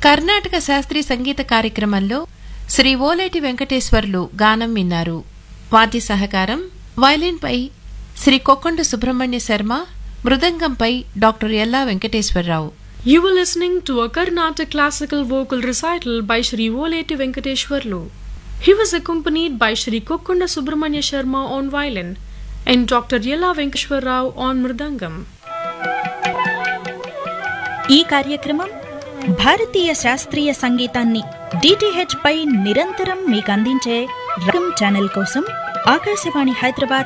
కర్ణాటక శాస్త్రీయ సంగీత కార్యక్రమంలో శ్రీ ఓలేటి వెంకటేశ్వర్లు గానం విన్నారు వాద్య సహకారం వైలిన్పై శ్రీ కొక్కొండ సుబ్రహ్మణ్య శర్మ మృదంగంపై doctor Ella Venkateswararao You were listening to a Carnatic classical vocal recital by Sri Voleti Venkateshwarlu. He was accompanied by Sri Kokkonda Subramanya Sharma on violin and Dr. Yella Venkateshwar Rao on mridangam. ఈ కార్యక్రమం భారతీయ శాస్త్రీయ సంగీతాన్ని DTH పై నిరంతరం మీకు అందించే రకం channel కోసం ఆకాశవాణి హైదరాబాద్